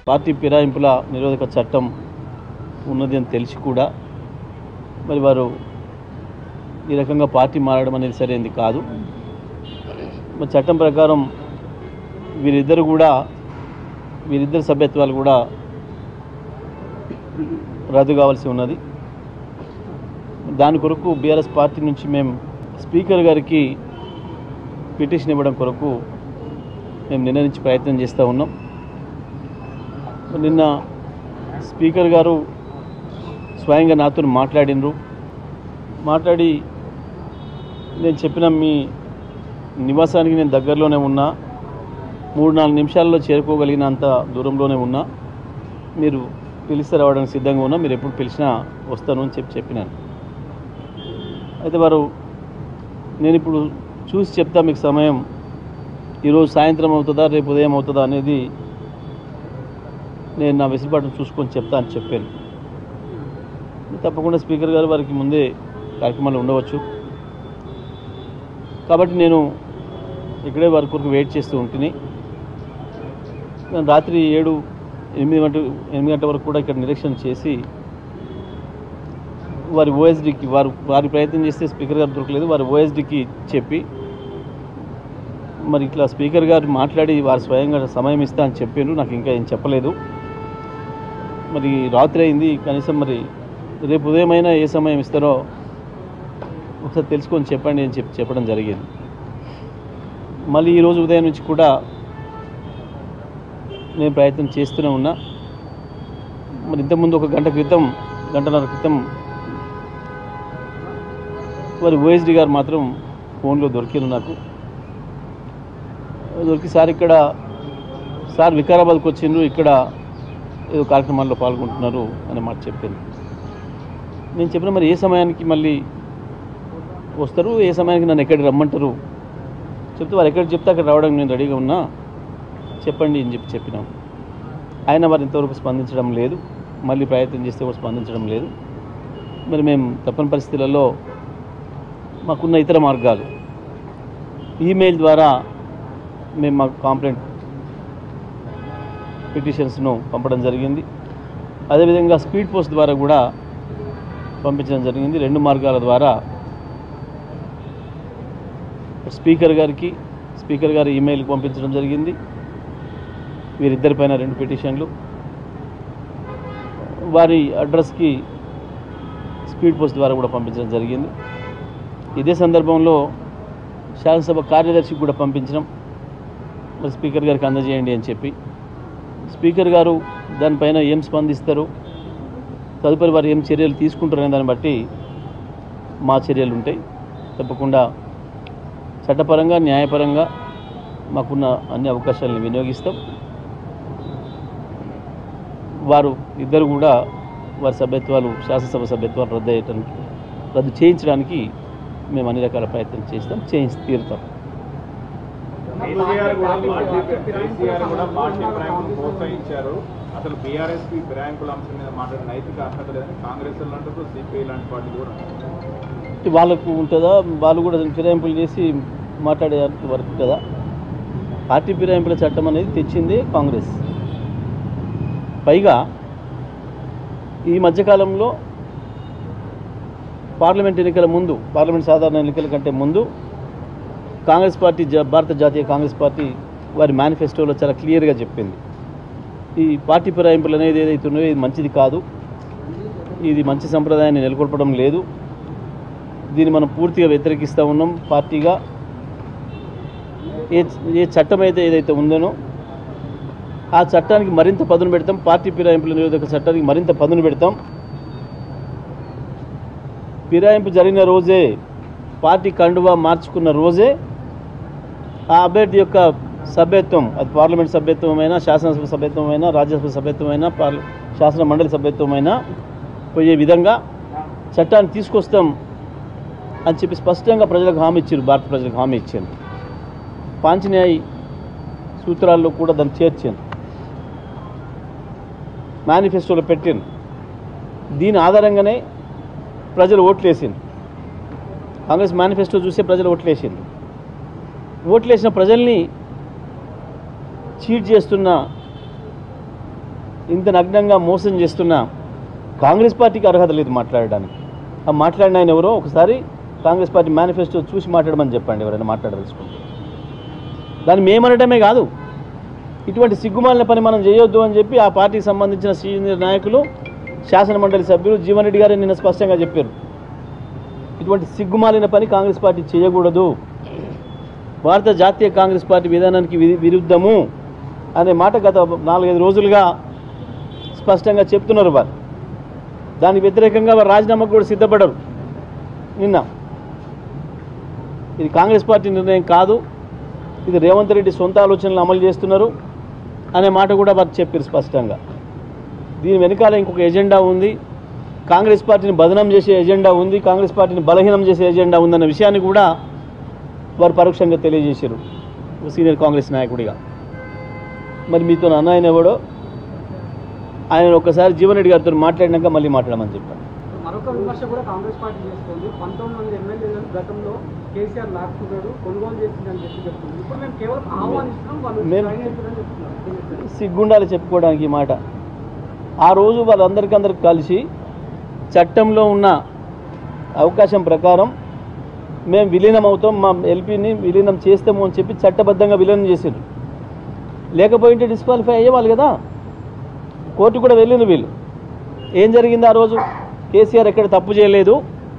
Party ఫిరాయింపుల నిరోధక చట్టం ఉన్నది అని తెలిసి కూడా మరి వారు ఈ రకంగా పార్టీ మారడం అనేది సరైనది కాదు మరి చట్టం ప్రకారం వీరిద్దరు కూడా వీరిద్దరు సభ్యత్వాలు కూడా రద్దు కావాల్సి ఉన్నది దాని కొరకు బీఆర్ఎస్ పార్టీ నుంచి మేము స్పీకర్ గారికి పిటిషన్ ఇవ్వడం కొరకు మేము నిన్న నుంచి ప్రయత్నం చేస్తూ ఉన్నాం నిన్న స్పీకర్ గారు స్వయంగా నాతో మాట్లాడినరు మాట్లాడి నేను చెప్పిన మీ నివాసానికి నేను దగ్గరలోనే ఉన్నా మూడు నాలుగు నిమిషాల్లో చేరుకోగలిగినంత దూరంలోనే ఉన్నా మీరు పిలిస్తే రావడానికి సిద్ధంగా ఉన్నా మీరు ఎప్పుడు పిలిచినా వస్తాను అని చెప్పి చెప్పినాను అయితే వారు నేను ఇప్పుడు చూసి చెప్తా మీకు సమయం ఈరోజు సాయంత్రం అవుతుందా రేపు ఉదయం అవుతుందా అనేది నేను నా వెసులుబాటును చూసుకొని చెప్తా అని చెప్పాను తప్పకుండా స్పీకర్ గారు వారికి ముందే కార్యక్రమాలు ఉండవచ్చు కాబట్టి నేను ఇక్కడే వారి కొరకు వెయిట్ చేస్తూ ఉంటుంది నేను రాత్రి ఏడు ఎనిమిది గంట ఎనిమిది గంటల వరకు కూడా ఇక్కడ నిరీక్షణ చేసి వారి ఓఎస్డికి వారు వారి ప్రయత్నం చేస్తే స్పీకర్ గారు దొరకలేదు వారి ఓఎస్డికి చెప్పి మరి ఇట్లా స్పీకర్ గారు మాట్లాడి వారు స్వయంగా సమయం ఇస్తా అని చెప్పారు నాకు ఇంకా ఏం చెప్పలేదు మరి రాత్రి అయింది కనీసం మరి రేపు ఉదయం అయినా ఏ సమయం ఇస్తారో ఒకసారి తెలుసుకొని చెప్పండి అని చెప్పి చెప్పడం జరిగింది మళ్ళీ ఈరోజు ఉదయం నుంచి కూడా నేను ప్రయత్నం చేస్తూనే ఉన్నా మరి ఇంతకుముందు ఒక గంట క్రితం గంటన్నర క్రితం మరి ఓఎస్డి గారు మాత్రం ఫోన్లో దొరికింది నాకు దొరికి సార్ ఇక్కడ సార్ వికారాబాద్కి వచ్చిండ్రు ఇక్కడ ఏదో కార్యక్రమాల్లో పాల్గొంటున్నారు అని మాట చెప్పాను నేను చెప్పిన మరి ఏ సమయానికి మళ్ళీ వస్తారు ఏ సమయానికి నన్ను ఎక్కడికి రమ్మంటారు చెప్తే వారు ఎక్కడికి చెప్తే అక్కడ రావడానికి నేను రెడీగా ఉన్నా చెప్పండి అని చెప్పి చెప్పినాం ఆయన మరి ఇంతవరకు స్పందించడం లేదు మళ్ళీ ప్రయత్నం చేస్తే కూడా స్పందించడం లేదు మరి మేము తప్పని పరిస్థితులలో మాకున్న ఇతర మార్గాలు ఈమెయిల్ ద్వారా మేము మా కాంప్లైంట్ పిటిషన్స్ను పంపడం జరిగింది అదేవిధంగా స్పీడ్ పోస్ట్ ద్వారా కూడా పంపించడం జరిగింది రెండు మార్గాల ద్వారా స్పీకర్ గారికి స్పీకర్ గారి ఈమెయిల్కి పంపించడం జరిగింది వీరిద్దరిపైన రెండు పిటిషన్లు వారి అడ్రస్కి స్పీడ్ పోస్ట్ ద్వారా కూడా పంపించడం జరిగింది ఇదే సందర్భంలో శాసనసభ కార్యదర్శికి కూడా పంపించడం మరి స్పీకర్ గారికి అందజేయండి అని చెప్పి స్పీకర్ గారు దానిపైన ఏం స్పందిస్తారు తదుపరి వారు ఏం చర్యలు తీసుకుంటారనే దాన్ని బట్టి మా చర్యలు ఉంటాయి తప్పకుండా చట్టపరంగా న్యాయపరంగా మాకున్న అన్ని అవకాశాలను వినియోగిస్తాం వారు ఇద్దరు కూడా వారి సభ్యత్వాలు శాసనసభ సభ్యత్వాలు రద్దు అయ్యటానికి రద్దు చేయించడానికి మేము అన్ని రకాల ప్రయత్నం చేస్తాం చేయించి తీరుతాం కేసీఆర్ కూడా పార్టీ కేసీఆర్ కూడా పార్టీ ఫిరాయింపును ప్రోత్సహించారు అసలు బీఆర్ఎస్ కి ఫిరాయింపుల అంశం మీద మాట్లాడే నైతిక అర్హత లేదని కాంగ్రెస్ వాళ్ళు అంటారు సిపిఐ లాంటి పార్టీ కూడా అంటారు. వాళ్ళకు ఉంటుందా వాళ్ళు కూడా ఫిరాయింపులు చేసి మాట్లాడే వరకు ఉంటుందా పార్టీ ఫిరాయింపుల చట్టం అనేది తెచ్చింది కాంగ్రెస్ పైగా ఈ మధ్యకాలంలో పార్లమెంట్ ఎన్నికల ముందు పార్లమెంట్ సాధారణ ఎన్నికల కంటే ముందు కాంగ్రెస్ పార్టీ జా- భారత జాతీయ కాంగ్రెస్ పార్టీ వారి మేనిఫెస్టోలో చాలా క్లియర్గా చెప్పింది ఈ పార్టీ ఫిరాయింపులు అనేది ఏదైతే ఉన్నాయో ఇది మంచిది కాదు ఇది మంచి సంప్రదాయాన్ని నెలకొల్పడం లేదు దీన్ని మనం పూర్తిగా వ్యతిరేకిస్తూ ఉన్నాం పార్టీగా ఏ ఏ చట్టం అయితే ఏదైతే ఉందనో ఆ చట్టానికి మరింత పదును పెడతాం పార్టీ ఫిరాయింపుల నిరోధక చట్టానికి మరింత పదును పెడతాం ఫిరాయింపు జరిగిన రోజే పార్టీ కండువా మార్చుకున్న రోజే ఆ అభ్యర్థి యొక్క సభ్యత్వం అది పార్లమెంట్ సభ్యత్వమైనా శాసనసభ సభ్యత్వమైనా రాజ్యసభ సభ్యత్వమైనా పార్ల శాసన మండలి సభ్యత్వమైనా పోయే విధంగా చట్టాన్ని తీసుకొస్తాం అని చెప్పి స్పష్టంగా ప్రజలకు హామీ ఇచ్చారు భారత ప్రజలకు హామీ ఇచ్చారు పాంచన్యాయ్ సూత్రాల్లో కూడా దాన్ని చేర్చాను మేనిఫెస్టోలో పెట్టాను దీని ఆధారంగానే ప్రజలు ఓట్లేసింది కాంగ్రెస్ మేనిఫెస్టో చూసే ప్రజలు ఓట్లేసింది ఓట్లేసిన ప్రజల్ని చీట్ చేస్తున్న ఇంత నగ్నంగా మోసం చేస్తున్న కాంగ్రెస్ పార్టీకి అర్హత లేదు మాట్లాడడానికి ఆ మాట్లాడిన ఆయన ఎవరో ఒకసారి కాంగ్రెస్ పార్టీ మేనిఫెస్టో చూసి మాట్లాడమని చెప్పండి ఎవరైనా మాట్లాడదలుచుకుంటే దాన్ని మేమనటమే కాదు ఇటువంటి సిగ్గుమాలిన పని మనం చేయొద్దు అని చెప్పి ఆ పార్టీకి సంబంధించిన సీనియర్ నాయకులు శాసనమండలి సభ్యులు జీవన్ రెడ్డి గారు నిన్న స్పష్టంగా చెప్పారు ఇటువంటి సిగ్గుమాలిన పని కాంగ్రెస్ పార్టీ చేయకూడదు భారత జాతీయ కాంగ్రెస్ పార్టీ విధానానికి వి- విరుద్ధము అనే మాట గత నాలుగైదు రోజులుగా స్పష్టంగా చెప్తున్నారు వారు దానికి వ్యతిరేకంగా వారు రాజీనామాకు కూడా సిద్ధపడరు నిన్న ఇది కాంగ్రెస్ పార్టీ నిర్ణయం కాదు ఇది రేవంత్ రెడ్డి సొంత ఆలోచనలు అమలు చేస్తున్నారు అనే మాట కూడా వారు చెప్పారు స్పష్టంగా దీని వెనకాల ఇంకొక ఎజెండా ఉంది కాంగ్రెస్ పార్టీని బదనం చేసే ఎజెండా ఉంది కాంగ్రెస్ పార్టీని బలహీనం చేసే ఎజెండా ఉందన్న విషయాన్ని కూడా వారు పరోక్షంగా తెలియజేశారు ఒక సీనియర్ కాంగ్రెస్ నాయకుడిగా మరి మీతో అన్న ఆయన ఎవడో ఆయన ఒక్కసారి జీవన్ రెడ్డి గారితో మాట్లాడినాక మళ్ళీ మాట్లాడమని చెప్పాను మరొక విమర్శ కూడా కాంగ్రెస్ పార్టీ చేస్తుంది పంతొమ్మిది మంది ఎమ్మెల్యేలను గతంలో కేసీఆర్ లాక్కున్నాడు కొనుగోలు చేసిందని చెప్పి చెప్తుంది ఇప్పుడు మేము కేవలం ఆహ్వానిస్తున్నాం వాళ్ళు మేము- జాయిన్ అవుతారని చెప్తున్నారు సిగ్గుండాలి చెప్పుకోవడానికి ఈ మాట ఆ రోజు వాళ్ళందరికందరికి కలిసి చట్టంలో ఉన్న అవకాశం ప్రకారం మేము విలీనం అవుతాం మా ఎల్పీని విలీనం చేస్తాము అని చెప్పి చట్టబద్ధంగా విలీనం చేసారు లేకపోయింటే డిస్క్వాలిఫై అయ్యేవాళ్ళు కదా కోర్టు కూడా వెళ్ళిన వీళ్ళు ఏం జరిగింది ఆ రోజు కేసీఆర్ ఎక్కడ తప్పు చేయలేదు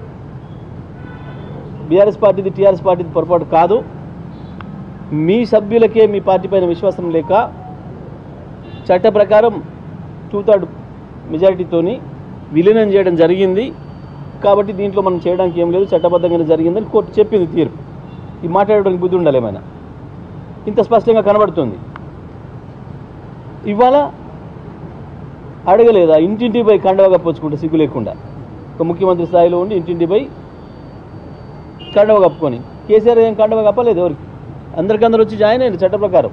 బీఆర్ఎస్ పార్టీది టీఆర్ఎస్ పార్టీది పొరపాటు కాదు మీ సభ్యులకే మీ పార్టీ పైన విశ్వాసం లేక చట్ట ప్రకారం టూ థర్డ్ మెజారిటీతోని విలీనం చేయడం జరిగింది కాబట్టి దీంట్లో మనం చేయడానికి ఏం లేదు చట్టబద్ధంగానే జరిగిందని కోర్టు చెప్పింది తీర్పు ఈ మాట్లాడడానికి బుద్ధి ఉండాలి ఏమైనా ఇంత స్పష్టంగా కనబడుతుంది ఇవాళ అడగలేదా ఇంటింటిపై కండవ కప్పుకొచ్చుకుంటే సిగ్గు లేకుండా ఒక ముఖ్యమంత్రి స్థాయిలో ఉండి ఇంటింటిపై కండవ కప్పుకొని కేసీఆర్ ఏం కండవ కప్పలేదు ఎవరికి అందరికందరూ వచ్చి జాయిన్ అయ్యారు చట్ట ప్రకారం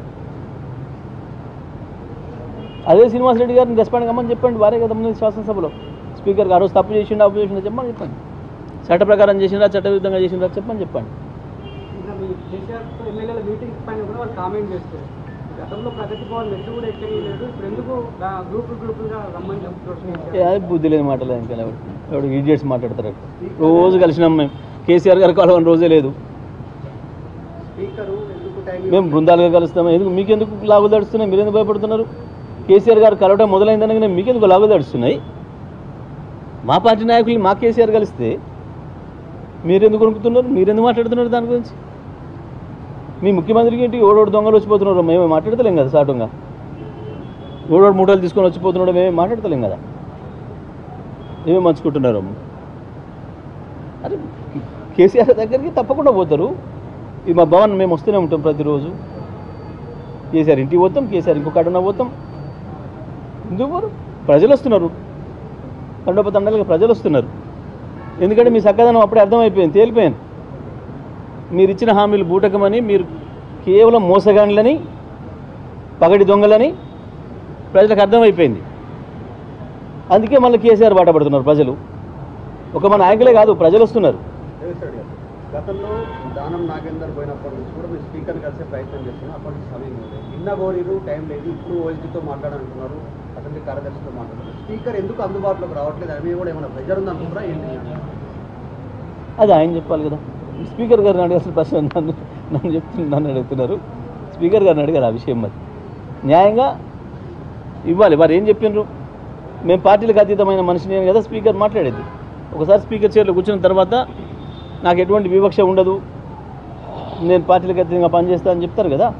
అదే శ్రీనివాసరెడ్డి గారిని రెస్పాండ్ కమ్మని చెప్పండి వారే కదా ముందు శాసనసభలో స్పీకర్కి ఆ రోజు తప్పు చేసిండా అప్పు చేసిండా చెప్పమని చెప్పండి చట్ట ప్రకారం చేసిందా చట్టవిరుద్ధంగా చేసిందా చెప్పమని చెప్పండి ఇంకా మీ కేసీఆర్తో ఎమ్మెల్యేల మీటింగ్ పైన కూడా వాళ్ళు కామెంట్ చేస్తారు గతంలో ప్రగతి భవన్ మెట్లు కూడా ఎక్కలేదు ఇప్పుడు ఎందుకు గ్రూపులు గ్రూపులుగా రమ్మని చెప్తున్నారు ఏ, అది బుద్ధి లేని మాటలు ఇంకా ఎవడు ఈడియట్స్ మాట్లాడతారు రోజు కలిసినాం మేము కేసీఆర్ గారు కలవని రోజే లేదు స్పీకరు ఎందుకు టైం మేము బృందాలుగా కలుస్తాం ఎందుకు మీకెందుకు లాగులు తడుస్తున్నాయి మీరు ఎందుకు భయపడుతున్నారు కేసీఆర్ గారు కలవడం మొదలైందనగానే మీకెందుకు లాగులు తడుస్తున్నాయి మా పార్టీ నాయకులు మా కేసీఆర్ కలిస్తే మీరెందుకు కొనుక్కుతున్నారు మీరెందుకు మాట్లాడుతున్నారు దాని గురించి మీ ముఖ్యమంత్రికి ఏంటి ఓడోడు దొంగలు వచ్చిపోతున్నారు మేమే మాట్లాడతలేం కదా సాటుగా ఓడోడు మూటలు తీసుకొని వచ్చిపోతున్నాడు మేమే మాట్లాడతలేం కదా ఏమేమి మంచుకుంటున్నారు అరే కేసీఆర్ దగ్గరికి తప్పకుండా పోతారు ఇది మా భవన్ మేము వస్తూనే ఉంటాం ప్రతిరోజు కేసీఆర్ ఇంటికి పోతాం కేసీఆర్ ఇంకొక అడుగున పోతాం ఎందుకు పోరు ప్రజలు వస్తున్నారు తండోపతండాలుగా ప్రజలు వస్తున్నారు ఎందుకంటే మీ చక్కదనం అప్పుడే అర్థమైపోయింది తేలిపోయింది మీరు ఇచ్చిన హామీలు బూటకమని మీరు కేవలం మోసగాండ్లని పగటి దొంగలని ప్రజలకు అర్థమైపోయింది అందుకే మళ్ళీ కేసీఆర్ బాట పడుతున్నారు ప్రజలు ఒక మన నాయకులే కాదు ప్రజలు వస్తున్నారు రేవంత్ గారు గతంలో దానం నాగేందర్ పోయినప్పటి నుంచి కూడా మీరు స్పీకర్ కలిసే ప్రయత్నం చేస్తున్నారు అప్పటి నుంచి సమయం లేదు నిన్న గోరీరు టైం లేదు ఇప్పుడు ఓఎస్టీతో మాట్లాడాలనుకున్నారు అతనికి కార్యదర్శితో మాట్లాడుతున్నారు స్పీకర్ ఎందుకు అందుబాటులోకి రావట్లేదు అని కూడా ఏమైనా ప్రెజర్ ఉందనుకుంటారా ఏంటి అది ఆయన చెప్పాలి కదా స్పీకర్ గారిని అడగాల్సిన ప్రశ్న నన్ను నన్ను చెప్తున్న నన్ను అడుగుతున్నారు స్పీకర్ గారిని అడగాలి ఆ విషయం మరి న్యాయంగా ఇవ్వాలి వారు ఏం చెప్పిండ్రు మేము పార్టీలకు అతీతమైన మనిషిని అని కదా స్పీకర్ మాట్లాడేది ఒకసారి స్పీకర్ చైర్లో కూర్చున్న తర్వాత నాకు ఎటువంటి వివక్ష ఉండదు నేను పార్టీలకు అతీతంగా పనిచేస్తా అని చెప్తారు కదా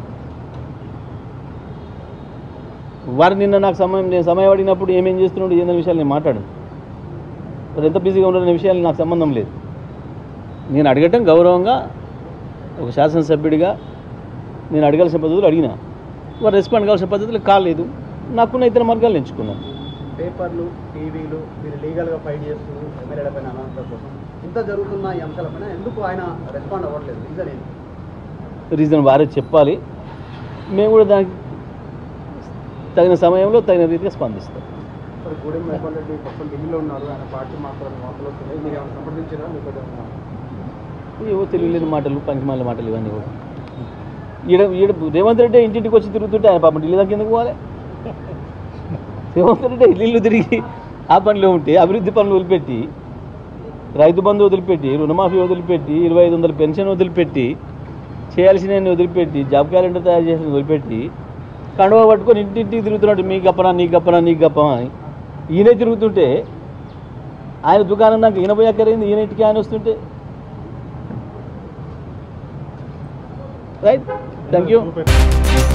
వారు నిన్న నాకు సమయం నేను సమయం అడిగినప్పుడు ఏమేం చేస్తున్నాడు ఏందనే విషయాలు నేను మాట్లాడను వారు ఎంత బిజీగా ఉన్నారనే విషయాలు నాకు సంబంధం లేదు నేను అడగటం గౌరవంగా ఒక శాసనసభ్యుడిగా నేను అడగాల్సిన పద్ధతులు అడిగినా వారు రెస్పాండ్ కావాల్సిన పద్ధతులు కాలేదు నాకున్న ఇతర మార్గాలు ఎంచుకున్నాను పేపర్లు టీవీలు మీరు లీగల్గా ఫైట్ చేస్తున్నారు ఎమ్మెల్యేల పైన అనౌన్సర్ కోసం ఇంత జరుగుతున్న ఈ అంశాలపైన ఎందుకు ఆయన రెస్పాండ్ అవ్వట్లేదు రీజన్ ఏంటి రీజన్ వారే చెప్పాలి మేము కూడా దానికి తగిన సమయంలో తగిన రీతిగా స్పందిస్తాం మరి గూడెం మైపాల్ రెడ్డి ప్రస్తుతం ఢిల్లీలో ఉన్నారు ఆయన పార్టీ మాత్రం వార్తలు వస్తున్నాయి మీరు ఏమైనా సంప్రదించారా మీకు ఏమైనా ఏవో తెలియలేని మాటలు పనికిమాల మాటలు ఇవన్నీ కూడా ఈడ ఈడ రేవంత్ రెడ్డి ఇంటింటికి వచ్చి తిరుగుతుంటే ఆయన పాపం ఢిల్లీ దాకా ఎందుకు పోవాలి రేవంత్ రెడ్డి ఇల్లు తిరిగి ఆ పనిలో ఉంటే అభివృద్ధి పనులు వదిలిపెట్టి రైతు బంధు వదిలిపెట్టి రుణమాఫీ వదిలిపెట్టి ఇరవై ఐదు వందల పెన్షన్ వదిలిపెట్టి చేయాల్సిన వదిలిపెట్టి జాబ్ క్యాలెండర్ తయారు చేసిన వదిలిపెట్టి కండువా పట్టుకొని ఇంటింటికి తిరుగుతున్నాడు మీ గప్పనా నీ గప్పనా నీ గప్పనా అని ఈయనే తిరుగుతుంటే ఆయన దుకాణం దాకా ఈయన పోయి అక్కరైంది ఈయన ఇంటికి ఆయన వస్తుంటే రైట్ థ్యాంక్ యూ